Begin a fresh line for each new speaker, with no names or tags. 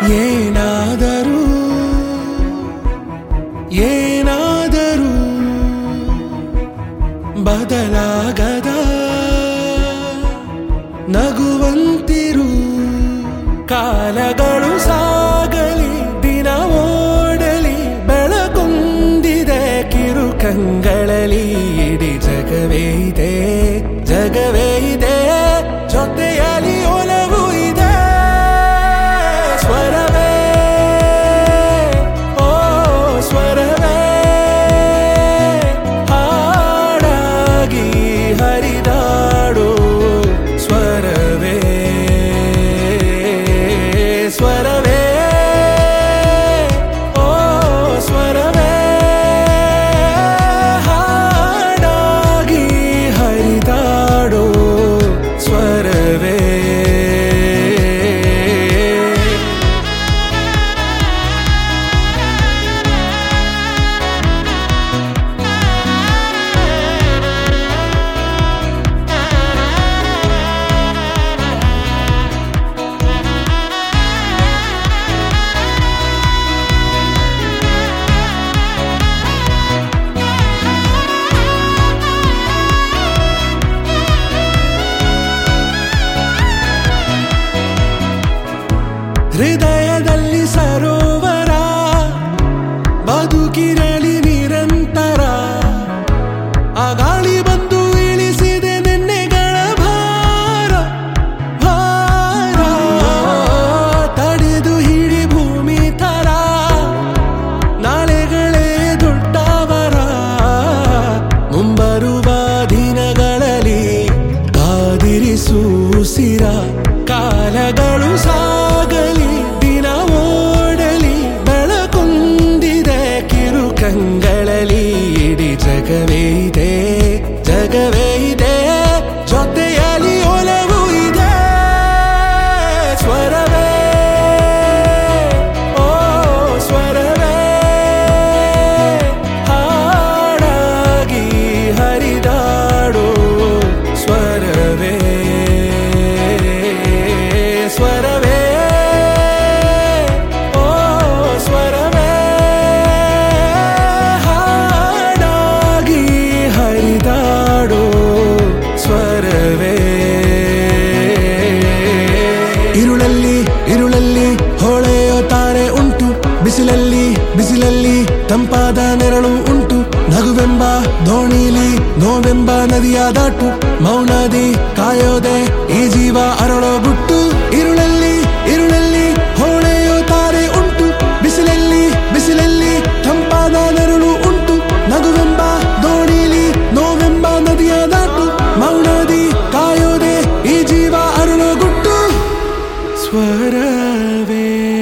ಏನಾದರೂ ಏನಾದರೂ ಬದಲಾಗದ ನಗುವಂತಿರು ಕಾಲಗಳು ಸಾಗಲಿ ದಿನ ಓಡಲಿ ಬೆಳಗುಂದಿದೆ ಕಿರು ಕಂಗಳಲ್ಲಿ ಇಡೀ ಜಗವೇ ಇದೆ ಜಗವೇ ಇದೆ ಜೊತೆಯಲ್ಲಿ ಒಲವು ಇದೆ ಸ್ವರವೇ ಓ ಸ್ವರವೇ ಹಾಡಾಗಿ ಹರಿದಾಡು ಸ್ವರವೇ ಸ್ವರವೇ ಓ ಸ್ವರವೇ ಹಾಡಾಗಿ ಹರಿದಾಡು ಸ್ವರವೇ ಹೃದಯದಲ್ಲಿ ಸರೋವರ ಬದುಕಿರಲಿ ನಿರಂತರ ಆ ಗಾಳಿ ಬಂದು ಇಳಿಸಿದೆ ನೆನ್ನೆಗಳ ಭಾರ ಭಾರ ತಡೆದು ಹಿಡಿ ಭೂಮಿ ತರ ನಾಳೆಗಳೇ ದೊಡ್ಡವರ ಮುಂಬರುವ ದಿನಗಳಲ್ಲಿ ಕಾದಿರಿಸು ಸಿರ ಕಾಲಗಳು ಸಾಗಲಿ ದಿನ ಓಡಲಿ ಬೆಳಕುಂದಿದೆ ಕಿರು ಕಂಗಳಲ್ಲಿ ಇಡೀ ಜಗವೇ ಇದೆ ಜಗವೇ ಇದೆ ಜೊತೆಯಲ್ಲಿ ಒಲವು ಇದೆ ಸ್ವರವೇ ಓ ಸ್ವರವೇ ಹಾಡಾಗಿ ಹರಿದಾಡು ಸ್ವರವೇ ಸ್ವರವೇ ಓ ಸ್ವರವೇ ಹಾಡಾಗಿ ಹರಿದಾಡು ಸ್ವರವೇ ಇರುಳಲ್ಲಿ ಇರುಳಲ್ಲಿ ಹೊಳೆಯೋ ತಾರೆ ಉಂಟು ಬಿಸಿಲಲ್ಲಿ ಬಿಸಿಲಲ್ಲಿ ತಂಪಾದ ನೆರಳು ಉಂಟು ನಗುವೆಂಬ ದೋಣಿಲಿ ನೋವೆಂಬ ನದಿಯ ದಾಟು ಮೌನದಿ ಕಾಯೋದೆ ಈ ಜೀವ ಅರಳೋ ಗುಟ್ಟು ಇರುಳಲ್ಲಿ ಇರುಳಲ್ಲಿ ಹೊಳೆಯೋ ತಾರೆ ಉಂಟು ಬಿಸಿಲಲ್ಲಿ ಬಿಸಿಲಲ್ಲಿ ತಂಪಾದ ನೆರಳು ಉಂಟು ನಗುವೆಂಬ ದೋಣಿಲಿ ನೋವೆಂಬ ನದಿಯ ದಾಟು ಮೌನದಿ ಕಾಯೋದೆ ಈ ಜೀವ ಅರಳೋ ಗುಟ್ಟು ಸ್ವರವೇ